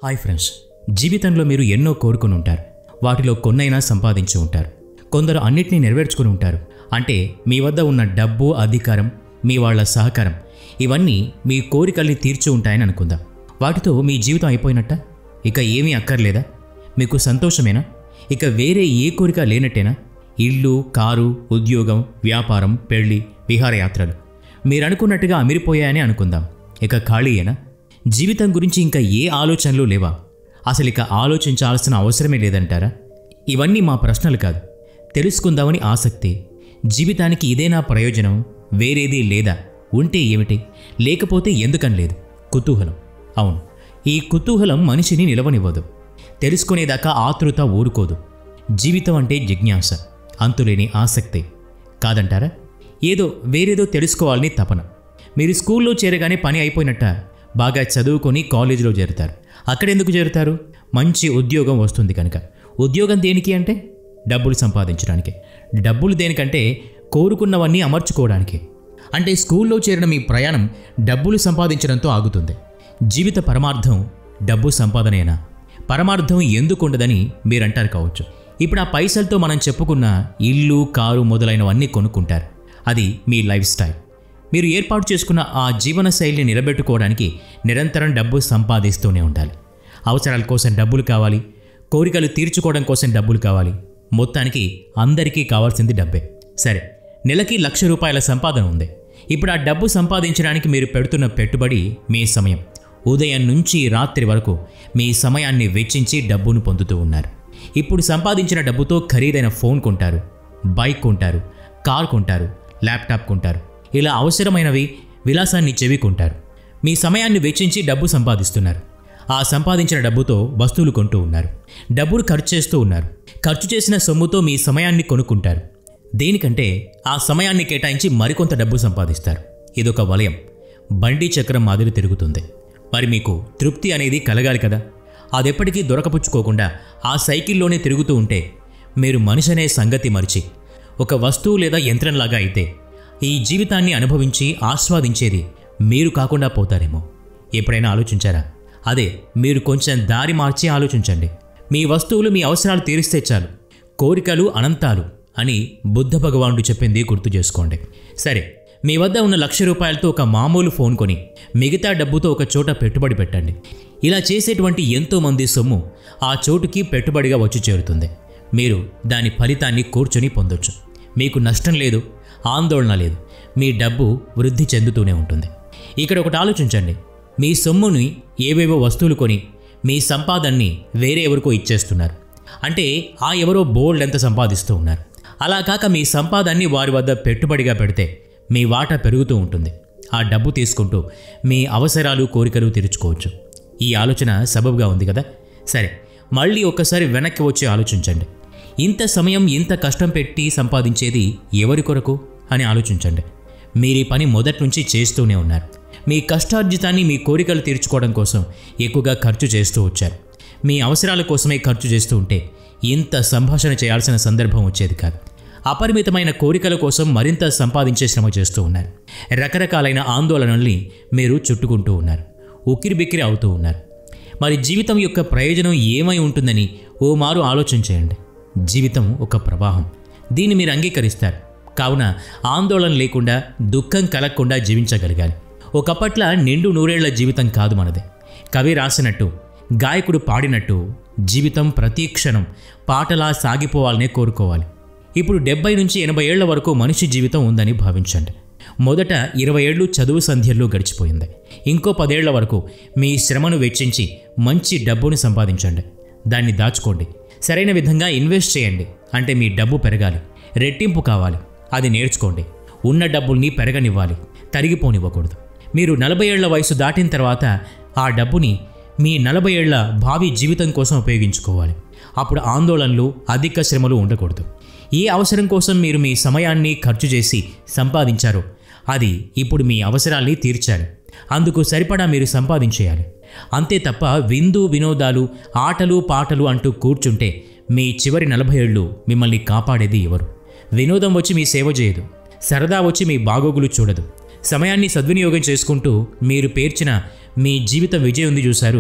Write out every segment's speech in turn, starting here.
hi friends జీవితంలో మీరు ఎన్నో కోరుకుని ఉంటారు వాటిలో కొన్నైనా సంపాదించి ఉంటారు కొందరు అన్నిటినీ నెరవేర్చుకుని ఉంటారు అంటే మీ వద్ద ఉన్న డబ్బు అధికారం మీ వాళ్ళ సహకారం ఇవన్నీ మీ కోరికల్ని తీర్చి ఉంటాయని అనుకుందాం వాటితో మీ జీవితం అయిపోయినట్ట ఇక ఏమీ అక్కర్లేదా మీకు సంతోషమేనా ఇక వేరే ఏ కోరిక లేనట్టేనా ఇల్లు కారు ఉద్యోగం వ్యాపారం పెళ్లి విహారయాత్రలు మీరు అనుకున్నట్టుగా అమిరిపోయాయని అనుకుందాం ఇక ఖాళీయేనా జీవితం గురించి ఇంకా ఏ ఆలోచనలు లేవా అసలు ఇక ఆలోచించాల్సిన అవసరమే లేదంటారా ఇవన్నీ మా ప్రశ్నలు కాదు తెలుసుకుందామని ఆసక్తి జీవితానికి ఇదేనా ప్రయోజనం వేరేది లేదా ఉంటే ఏమిటి లేకపోతే ఎందుకని లేదు కుతూహలం అవును ఈ కుతూహలం మనిషిని నిలవనివ్వదు తెలుసుకునేదాకా ఆతృత ఊరుకోదు జీవితం అంటే జిజ్ఞాస అంతులేని ఆసక్తి కాదంటారా ఏదో వేరేదో తెలుసుకోవాలని తపన మీరు స్కూల్లో చేరగానే పని అయిపోయినట్ట బాగా చదువుకొని కాలేజీలో చేరుతారు అక్కడెందుకు చేరుతారు మంచి ఉద్యోగం వస్తుంది కనుక ఉద్యోగం దేనికి అంటే డబ్బులు సంపాదించడానికి డబ్బులు దేనికంటే కోరుకున్నవన్నీ అమర్చుకోవడానికి అంటే స్కూల్లో చేరిన మీ ప్రయాణం డబ్బులు సంపాదించడంతో ఆగుతుంది జీవిత పరమార్థం డబ్బు సంపాదనేనా పరమార్థం ఎందుకుండదని మీరంటారు కావచ్చు ఇప్పుడు ఆ పైసలతో మనం చెప్పుకున్న ఇల్లు కారు మొదలైనవన్నీ కొనుక్కుంటారు అది మీ లైఫ్ స్టైల్ మీరు ఏర్పాటు చేసుకున్న ఆ జీవన శైలిని నిలబెట్టుకోవడానికి నిరంతరం డబ్బు సంపాదిస్తూనే ఉండాలి అవసరాల కోసం డబ్బులు కావాలి కోరికలు తీర్చుకోవడం కోసం డబ్బులు కావాలి మొత్తానికి అందరికీ కావాల్సింది డబ్బే సరే నెలకి లక్ష రూపాయల సంపాదన ఉంది ఇప్పుడు ఆ డబ్బు సంపాదించడానికి మీరు పెడుతున్న పెట్టుబడి మీ సమయం ఉదయం నుంచి రాత్రి వరకు మీ సమయాన్ని వెచ్చించి డబ్బును పొందుతూ ఉన్నారు ఇప్పుడు సంపాదించిన డబ్బుతో ఖరీదైన ఫోన్ కొంటారు బైక్ కొంటారు కార్ కొంటారు ల్యాప్టాప్ కొంటారు ఇలా అవసరమైనవి విలాసాన్ని చెవి కొంటారు మీ సమయాన్ని వెచ్చించి డబ్బు సంపాదిస్తున్నారు ఆ సంపాదించిన డబ్బుతో వస్తువులు కొంటూ ఉన్నారు డబ్బులు ఖర్చు చేస్తూ ఉన్నారు ఖర్చు చేసిన సొమ్ముతో మీ సమయాన్ని కొనుక్కుంటారు దేనికంటే ఆ సమయాన్ని కేటాయించి మరికొంత డబ్బు సంపాదిస్తారు ఇదొక వలయం బండి చక్రం మాదిరి తిరుగుతుంది మరి మీకు తృప్తి అనేది కలగాలి కదా అదెప్పటికీ దొరకపుచ్చుకోకుండా ఆ సైకిల్లోనే తిరుగుతూ ఉంటే మీరు మనిషనే సంగతి మరిచి ఒక వస్తువు లేదా యంత్రంలాగా అయితే ఈ జీవితాన్ని అనుభవించి ఆస్వాదించేది మీరు కాకుండా పోతారేమో ఎప్పుడైనా ఆలోచించారా అదే మీరు కొంచెం దారి మార్చి ఆలోచించండి మీ వస్తువులు మీ అవసరాలు తీరిస్తే చాలు కోరికలు అనంతాలు అని బుద్ధ భగవానుడు చెప్పింది గుర్తు చేసుకోండి సరే మీ వద్ద ఉన్న లక్ష రూపాయలతో ఒక మామూలు ఫోన్ కొని మిగతా డబ్బుతో ఒక చోట పెట్టుబడి పెట్టండి ఇలా చేసేటువంటి ఎంతోమంది సొమ్ము ఆ చోటుకి పెట్టుబడిగా వచ్చి చేరుతుంది మీరు దాని ఫలితాన్ని కూర్చొని పొందొచ్చు మీకు నష్టం లేదు ఆందోళన లేదు మీ డబ్బు వృద్ధి చెందుతూనే ఉంటుంది ఇక్కడ ఒకటి ఆలోచించండి మీ సొమ్ముని ఏవేవో వస్తువులు కొని మీ సంపాదనని వేరే ఎవరికో ఇచ్చేస్తున్నారు అంటే ఆ ఎవరో బోల్డ్ ఎంత సంపాదిస్తూ ఉన్నారు అలా కాక మీ సంపాదనని వారి వద్ద పెట్టుబడిగా పెడితే మీ వాటా పెరుగుతూ ఉంటుంది ఆ డబ్బు తీసుకుంటూ మీ అవసరాలు కోరికలు తీర్చుకోవచ్చు ఈ ఆలోచన సబబుగా ఉంది కదా సరే మళ్ళీ ఒక్కసారి వెనక్కి వచ్చి ఆలోచించండి ఇంత సమయం ఇంత కష్టం పెట్టి సంపాదించేది ఎవరి కొరకు అని ఆలోచించండి మీరు ఈ పని మొదటి నుంచి చేస్తూనే ఉన్నారు మీ కష్టార్జితాన్ని మీ కోరికలు తీర్చుకోవడం కోసం ఎక్కువగా ఖర్చు చేస్తూ వచ్చారు మీ అవసరాల కోసమే ఖర్చు చేస్తూ ఉంటే ఇంత సంభాషణ చేయాల్సిన సందర్భం వచ్చేది కాదు అపరిమితమైన కోరికల కోసం మరింత సంపాదించే శ్రమ చేస్తూ ఉన్నారు రకరకాలైన ఆందోళనల్ని మీరు చుట్టుకుంటూ ఉన్నారు ఉక్కిరిబిక్కిరి అవుతూ ఉన్నారు మరి జీవితం యొక్క ప్రయోజనం ఏమై ఉంటుందని ఓ మారు ఆలోచన చేయండి జీవితం ఒక ప్రవాహం దీన్ని మీరు అంగీకరిస్తారు కావున ఆందోళన లేకుండా దుఃఖం కలగకుండా జీవించగలగాలి ఒకప్పట్ల నిండు నూరేళ్ల జీవితం కాదు మనది కవి రాసినట్టు గాయకుడు పాడినట్టు జీవితం ప్రతి క్షణం పాటలా సాగిపోవాలనే కోరుకోవాలి ఇప్పుడు డెబ్బై నుంచి ఎనభై ఏళ్ల వరకు మనిషి జీవితం ఉందని భావించండి మొదట ఇరవై ఏళ్ళు చదువు సంధ్యల్లో గడిచిపోయింది ఇంకో పదేళ్ల వరకు మీ శ్రమను వెచ్చించి మంచి డబ్బును సంపాదించండి దాన్ని దాచుకోండి సరైన విధంగా ఇన్వెస్ట్ చేయండి అంటే మీ డబ్బు పెరగాలి రెట్టింపు కావాలి అది నేర్చుకోండి ఉన్న డబ్బుల్ని పెరగనివ్వాలి తరిగిపోనివ్వకూడదు మీరు నలభై ఏళ్ల వయసు దాటిన తర్వాత ఆ డబ్బుని మీ నలభై ఏళ్ల భావి జీవితం కోసం ఉపయోగించుకోవాలి అప్పుడు ఆందోళనలు అధిక శ్రమలు ఉండకూడదు ఏ అవసరం కోసం మీరు మీ సమయాన్ని ఖర్చు చేసి సంపాదించారో అది ఇప్పుడు మీ అవసరాల్ని తీర్చాలి అందుకు సరిపడా మీరు సంపాదించేయాలి అంతే తప్ప విందు వినోదాలు ఆటలు పాటలు అంటూ కూర్చుంటే మీ చివరి నలభై ఏళ్ళు మిమ్మల్ని కాపాడేది ఎవరు వినోదం వచ్చి మీ సేవ చేయదు సరదా వచ్చి మీ బాగోగులు చూడదు సమయాన్ని సద్వినియోగం చేసుకుంటూ మీరు పేర్చిన మీ జీవిత విజయం ఉంది చూశారు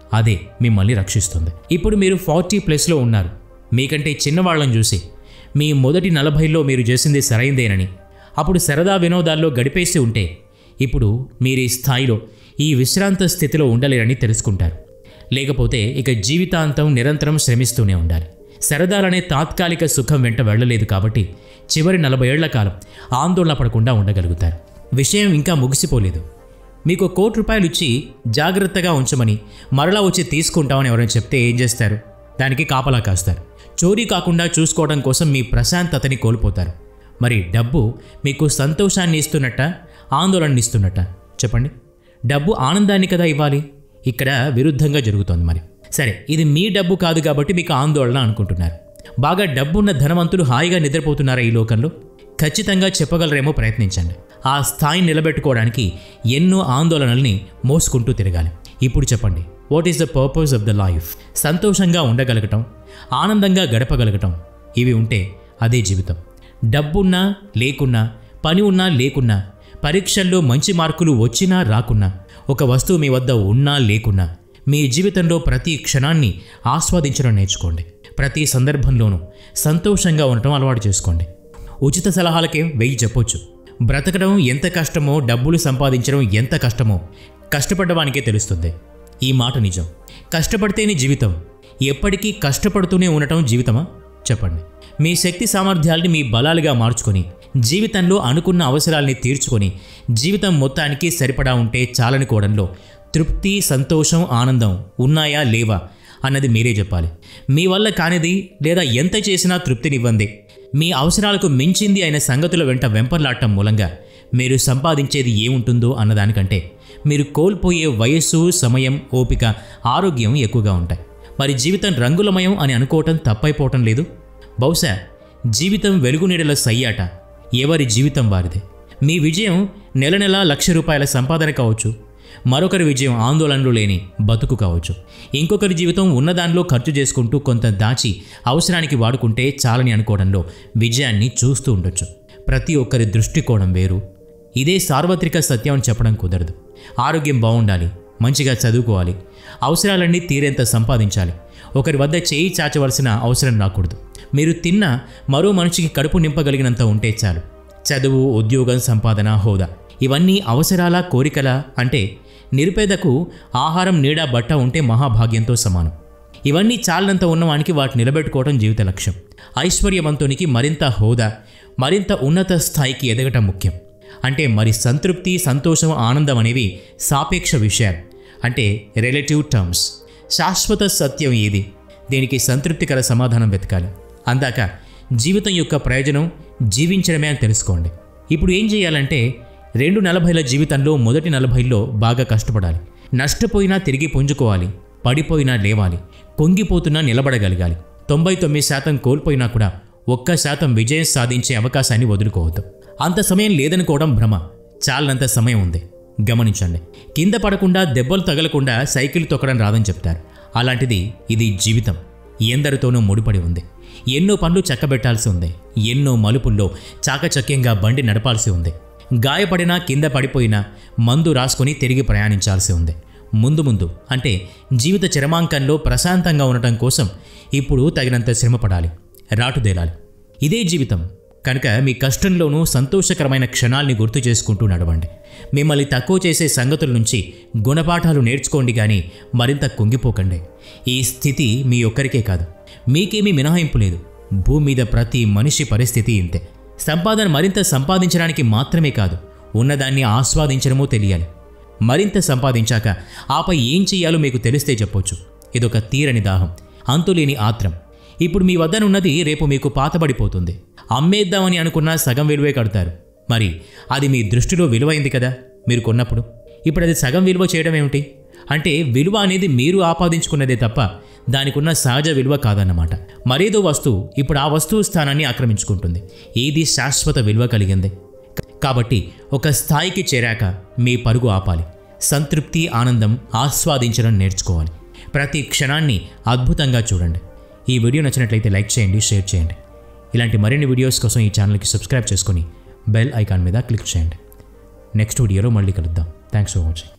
అదే మిమ్మల్ని రక్షిస్తుంది ఇప్పుడు మీరు ఫార్టీ ప్లస్లో ఉన్నారు మీకంటే చిన్నవాళ్ళని చూసి మీ మొదటి నలభైలో మీరు చేసింది సరైందేనని అప్పుడు సరదా వినోదాల్లో గడిపేసి ఉంటే ఇప్పుడు మీరు ఈ స్థాయిలో ఈ విశ్రాంత స్థితిలో ఉండలేరని తెలుసుకుంటారు లేకపోతే ఇక జీవితాంతం నిరంతరం శ్రమిస్తూనే ఉండాలి సరదాలనే తాత్కాలిక సుఖం వెంట వెళ్ళలేదు కాబట్టి చివరి నలభై ఏళ్ల కాలం ఆందోళన పడకుండా ఉండగలుగుతారు విషయం ఇంకా ముగిసిపోలేదు మీకు ఒక కోటి రూపాయలు ఇచ్చి జాగ్రత్తగా ఉంచమని మరలా వచ్చి తీసుకుంటామని ఎవరైనా చెప్తే ఏం చేస్తారు దానికి కాపలా కాస్తారు చోరీ కాకుండా చూసుకోవడం కోసం మీ ప్రశాంతతని కోల్పోతారు మరి డబ్బు మీకు సంతోషాన్ని ఇస్తున్నట్ట ఆందోళన ఇస్తున్నట్ట చెప్పండి డబ్బు ఆనందాన్ని కదా ఇవ్వాలి ఇక్కడ విరుద్ధంగా జరుగుతోంది మరి సరే ఇది మీ డబ్బు కాదు కాబట్టి మీకు ఆందోళన అనుకుంటున్నారు బాగా డబ్బున్న ధనవంతులు హాయిగా నిద్రపోతున్నారా ఈ లోకంలో ఖచ్చితంగా చెప్పగలరేమో ప్రయత్నించండి ఆ స్థాయిని నిలబెట్టుకోవడానికి ఎన్నో ఆందోళనల్ని మోసుకుంటూ తిరగాలి ఇప్పుడు చెప్పండి what is the purpose of the life సంతోషంగా ఉండగలగటం ఆనందంగా గడపగలగటం ఇవి ఉంటే అదే జీవితం డబ్బున్నా లేకున్నా పని ఉన్నా లేకున్నా పరీక్షల్లో మంచి మార్కులు వచ్చినా రాకున్నా ఒక వస్తువు మీ వద్ద ఉన్నా లేకున్నా మీ జీవితంలో ప్రతి క్షణాన్ని ఆస్వాదించడం నేర్చుకోండి ప్రతి సందర్భంలోనూ సంతోషంగా ఉండటం అలవాటు చేసుకోండి ఉచిత సలహాలకే వెయ్యి చెప్పొచ్చు బ్రతకడం ఎంత కష్టమో డబ్బులు సంపాదించడం ఎంత కష్టమో కష్టపడ్డవానికే తెలుస్తుంది ఈ మాట నిజం కష్టపడితేనే జీవితం ఎప్పటికీ కష్టపడుతూనే ఉండటం జీవితమా చెప్పండి మీ శక్తి సామర్థ్యాల్ని మీ బలాలుగా మార్చుకొని జీవితంలో అనుకున్న అవసరాల్ని తీర్చుకొని జీవితం మొత్తానికి సరిపడా ఉంటే చాలనుకోవడంలో తృప్తి సంతోషం ఆనందం ఉన్నాయా లేవా అన్నది మీరే చెప్పాలి మీ వల్ల కానిది లేదా ఎంత చేసినా తృప్తినివ్వంది మీ అవసరాలకు మించింది అయిన సంగతుల వెంట వెంపర్లాడటం మూలంగా మీరు సంపాదించేది ఏముంటుందో అన్నదానికంటే మీరు కోల్పోయే వయస్సు సమయం ఓపిక ఆరోగ్యం ఎక్కువగా ఉంటాయి మరి జీవితం రంగులమయం అని అనుకోవటం తప్పైపోవటం లేదు బహుశా జీవితం వెలుగు నీడల సయ్యాట ఎవరి జీవితం వారిదే మీ విజయం నెల నెలా లక్ష రూపాయల సంపాదన కావచ్చు మరొకరి విజయం ఆందోళనలు లేని బతుకు కావచ్చు ఇంకొకరి జీవితం ఉన్నదానిలో ఖర్చు చేసుకుంటూ కొంత దాచి అవసరానికి వాడుకుంటే చాలని అనుకోవడంలో విజయాన్ని చూస్తూ ఉండొచ్చు ప్రతి ఒక్కరి దృష్టికోణం వేరు ఇదే సార్వత్రిక సత్యం అని చెప్పడం కుదరదు ఆరోగ్యం బాగుండాలి మంచిగా చదువుకోవాలి అవసరాలన్నీ తీరేంత సంపాదించాలి ఒకరి వద్ద చేయి చాచవలసిన అవసరం రాకూడదు మీరు తిన్న మరో మనిషికి కడుపు నింపగలిగినంత ఉంటే చాలు చదువు ఉద్యోగం సంపాదన హోదా ఇవన్నీ అవసరాల కోరికల అంటే నిరుపేదకు ఆహారం నీడ బట్ట ఉంటే మహాభాగ్యంతో సమానం ఇవన్నీ చాలనంత ఉన్నవానికి వాటిని నిలబెట్టుకోవడం జీవిత లక్ష్యం ఐశ్వర్యవంతునికి మరింత హోదా మరింత ఉన్నత స్థాయికి ఎదగటం ముఖ్యం అంటే మరి సంతృప్తి సంతోషం ఆనందం అనేవి సాపేక్ష విషయాలు అంటే రిలేటివ్ టర్మ్స్ శాశ్వత సత్యం ఏది దీనికి సంతృప్తికర సమాధానం వెతకాలి అందాక జీవితం యొక్క ప్రయోజనం జీవించడమే అని తెలుసుకోండి ఇప్పుడు ఏం చేయాలంటే రెండు నలభైల జీవితంలో మొదటి నలభైలో బాగా కష్టపడాలి నష్టపోయినా తిరిగి పుంజుకోవాలి పడిపోయినా లేవాలి పొంగిపోతున్నా నిలబడగలగాలి తొంభై తొమ్మిది శాతం కోల్పోయినా కూడా ఒక్క శాతం విజయం సాధించే అవకాశాన్ని వదులుకోవద్దు అంత సమయం లేదనుకోవడం భ్రమ చాలనంత సమయం ఉంది గమనించండి కింద పడకుండా దెబ్బలు తగలకుండా సైకిల్ తొక్కడం రాదని చెప్తారు అలాంటిది ఇది జీవితం ఎందరితోనూ ముడిపడి ఉంది ఎన్నో పనులు చక్కబెట్టాల్సి ఉంది ఎన్నో మలుపుల్లో చాకచక్యంగా బండి నడపాల్సి ఉంది గాయపడినా కింద పడిపోయినా మందు రాసుకొని తిరిగి ప్రయాణించాల్సి ఉంది ముందు ముందు అంటే జీవిత చరమాంకంలో ప్రశాంతంగా ఉండటం కోసం ఇప్పుడు తగినంత శ్రమపడాలి రాటుదేలాలి ఇదే జీవితం కనుక మీ కష్టంలోనూ సంతోషకరమైన క్షణాల్ని గుర్తు చేసుకుంటూ నడవండి మిమ్మల్ని తక్కువ చేసే సంగతుల నుంచి గుణపాఠాలు నేర్చుకోండి కానీ మరింత కుంగిపోకండి ఈ స్థితి మీ ఒక్కరికే కాదు మీకేమీ మినహాయింపు లేదు భూమి మీద ప్రతి మనిషి పరిస్థితి ఇంతే సంపాదన మరింత సంపాదించడానికి మాత్రమే కాదు ఉన్నదాన్ని ఆస్వాదించడమూ తెలియాలి మరింత సంపాదించాక ఆపై ఏం చేయాలో మీకు తెలిస్తే చెప్పొచ్చు ఇదొక తీరని దాహం అంతులేని ఆత్రం ఇప్పుడు మీ వద్దనున్నది రేపు మీకు పాతబడిపోతుంది అమ్మేద్దామని అనుకున్న సగం విలువే కడతారు మరి అది మీ దృష్టిలో విలువైంది కదా మీరు కొన్నప్పుడు ఇప్పుడు అది సగం విలువ చేయడం ఏమిటి అంటే విలువ అనేది మీరు ఆపాదించుకున్నదే తప్ప దానికున్న సహజ విలువ కాదన్నమాట మరేదో వస్తువు ఇప్పుడు ఆ వస్తువు స్థానాన్ని ఆక్రమించుకుంటుంది ఏది శాశ్వత విలువ కలిగింది కాబట్టి ఒక స్థాయికి చేరాక మీ పరుగు ఆపాలి సంతృప్తి ఆనందం ఆస్వాదించడం నేర్చుకోవాలి ప్రతి క్షణాన్ని అద్భుతంగా చూడండి ఈ వీడియో నచ్చినట్లయితే లైక్ చేయండి షేర్ చేయండి ఇలాంటి మరిన్ని వీడియోస్ కోసం ఈ ఛానల్కి సబ్స్క్రైబ్ చేసుకొని బెల్ ఐకాన్ మీద క్లిక్ చేయండి నెక్స్ట్ వీడియోలో మళ్ళీ కలుద్దాం థ్యాంక్స్ ఫర్ వాచింగ్